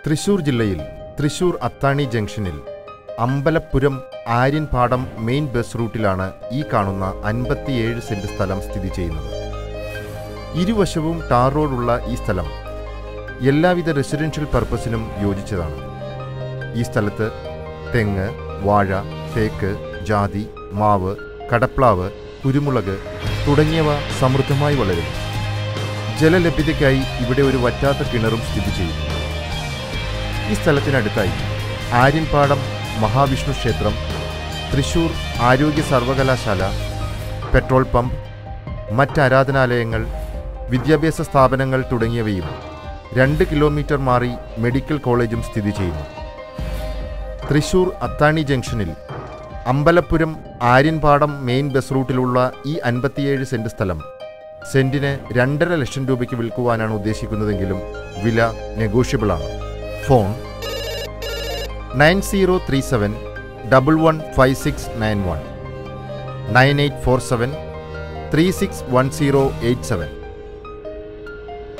തൃശൂർ ജില്ലയിൽ തൃശൂർ അത്താണി ജംഗ്ഷനിൽ അമ്പലപ്പുരം ആര്യൻപാടം main bus റൂട്ടിലാണ് ഈ കാണുന്ന അൻപത്തിയേഴ് സെന്റ് സ്ഥലം സ്ഥിതി ചെയ്യുന്നത് ഇരുവശവും ടാർ റോഡുള്ള ഈ സ്ഥലം എല്ലാവിധ റെസിഡൻഷ്യൽ പർപ്പസിനും യോജിച്ചതാണ് ഈ സ്ഥലത്ത് തെങ്ങ് വാഴ തേക്ക് ജാതി മാവ് കടപ്ലാവ് കുരുമുളക് തുടങ്ങിയവ സമൃദ്ധമായി വളരുന്നു ജലലഭ്യതയ്ക്കായി ഇവിടെ ഒരു വറ്റാത്ത കിണറും സ്ഥിതി ചെയ്യുന്നു ഈ സ്ഥലത്തിനടുത്തായി ആര്യൻപാടം മഹാവിഷ്ണു ക്ഷേത്രം തൃശൂർ ആരോഗ്യ സർവകലാശാല പെട്രോൾ പമ്പ് മറ്റ് ആരാധനാലയങ്ങൾ വിദ്യാഭ്യാസ സ്ഥാപനങ്ങൾ തുടങ്ങിയവയും രണ്ട് കിലോമീറ്റർ മാറി മെഡിക്കൽ കോളേജും സ്ഥിതി ചെയ്യുന്നു തൃശൂർ അത്താണി ജംഗ്ഷനിൽ അമ്പലപ്പുരം ആര്യൻപാടം മെയിൻ ബസ് റൂട്ടിലുള്ള ഈ അൻപത്തിയേഴ് സെന്റ് സ്ഥലം സെന്റിന് രണ്ടര ലക്ഷം രൂപയ്ക്ക് വിൽക്കുവാനാണ് ഉദ്ദേശിക്കുന്നതെങ്കിലും വില നെഗോഷ്യബിളാണ് phone nine zero three seven double one five six nine one nine eight four seven three six one zero eight seven